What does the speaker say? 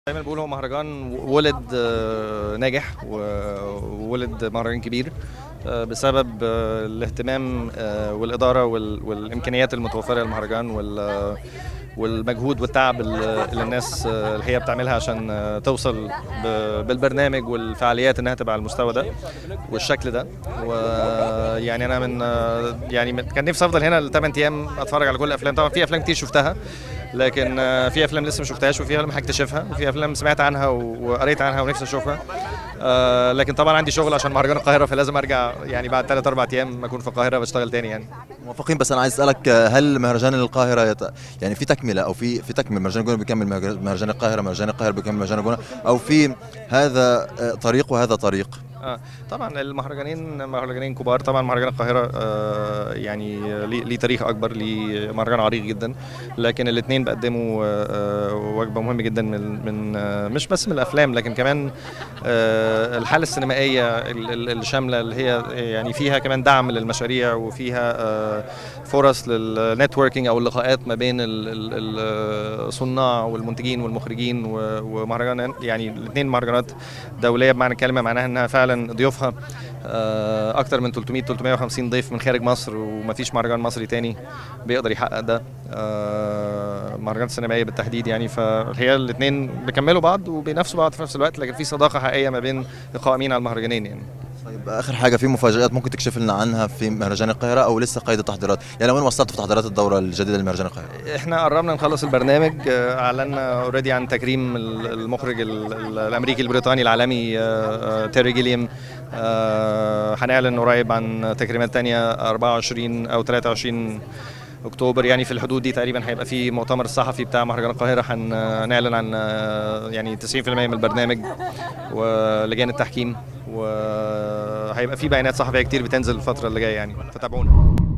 دايما بقول هو مهرجان ولد آه، ناجح وولد مهرجان كبير آه، بسبب آه، الاهتمام آه، والإدارة وال- والإمكانيات المتوفرة للمهرجان وال- والمجهود والتعب اللي اللي الناس آه، اللي هي بتعملها عشان آه، توصل ب- بالبرنامج والفعاليات انها تبقى على المستوى ده والشكل ده ويعني انا من آه، يعني من- كان نفسي افضل هنا الثمان ايام اتفرج على كل الافلام طبعا في افلام كتير شفتها لكن آه، في افلام لسه ما شفتهاش وفي افلام هكتشفها وفي افلام سمعت عنها و- وقريت عنها ونفسي اشوفها آه، لكن طبعا عندي شغل عشان مهرجان القاهره فلازم ارجع يعني بعد ثلاث اربع ايام اكون في القاهره بشتغل تاني يعني موافقين بس انا عايز اسالك آه، هل مهرجان القاهره يت... يعني في تكمله او في في تكمله مهرجان الجونه بيكمل مهرجان مهرجان القاهره مهرجان القاهره بيكمل مهرجان الجونه او في هذا آه، طريق وهذا طريق آه طبعا المهرجانين مهرجانين كبار طبعا مهرجان القاهره آه يعني ليه ليه تاريخ اكبر ليه مهرجان عريق جدا لكن الاثنين بيقدموا آه آه، وجبه مهمه جدا من من آه مش بس من الافلام لكن كمان آه الحاله السينمائيه ال- ال- الشامله اللي هي يعني فيها كمان دعم للمشاريع وفيها آه فرص للنتوركينج او اللقاءات ما بين ال- ال- ال- الصناع والمنتجين والمخرجين و- ومهرجان يعني الاثنين مهرجانات دوليه بمعنى الكلمه معناها انها فعلا ضيوفها آه، اكتر من 300 350 ضيف من خارج مصر ومفيش مهرجان مصري تاني بيقدر يحقق ده آه، مهرجانات السينمائيه بالتحديد يعني فهي الاثنين بيكملوا بعض وبينافسوا بعض في نفس الوقت لكن في صداقه حقيقيه ما بين القائمين على المهرجانين يعني طيب اخر حاجه في مفاجات ممكن تكشف لنا عنها في مهرجان القاهره او لسه قيد التحضيرات يعني وين وصلت في تحضيرات الدوره الجديده لمهرجان القاهره احنا قربنا نخلص البرنامج آه، اعلنا اوريدي عن تكريم ال- المخرج ال- ال- الامريكي البريطاني العالمي آه، آه، تيري جيليام آه، هنعلن قريب عن تكريمات تانية 24 او 23 اكتوبر يعني في الحدود دي تقريبا هيبقى في مؤتمر الصحفي بتاع مهرجان القاهره هنعلن عن آه، يعني 90% من البرنامج ولجان التحكيم وهيبقى في بيانات صحفيه كتير بتنزل الفتره اللي جايه يعني فتابعونا